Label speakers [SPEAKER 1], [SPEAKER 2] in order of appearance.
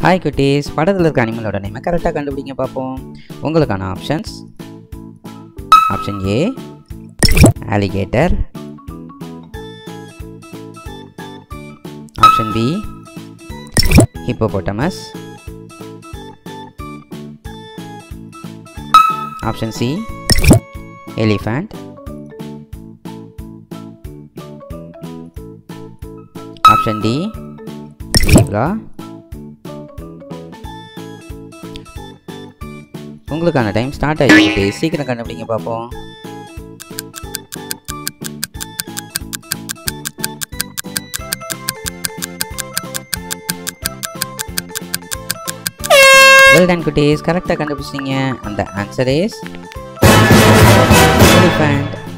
[SPEAKER 1] hi குட்டீஸ் படத்தில் இருக்க அனிமலோட நேமை கரெக்டாக கண்டுபிடிங்க பார்ப்போம் உங்களுக்கான options option A alligator option B hippopotamus option C elephant option D zebra உங்களுக்கான டைம் ஸ்டார்ட் ஆகிட்டு சீக்கிரம் கண்டுபிடிங்க பார்ப்போம் வெல் டன் குட்டீஸ் கரெக்டாக கண்டுபிடிச்சிங்க அந்த ஆன்சர் இஸ் எலிஃபண்ட்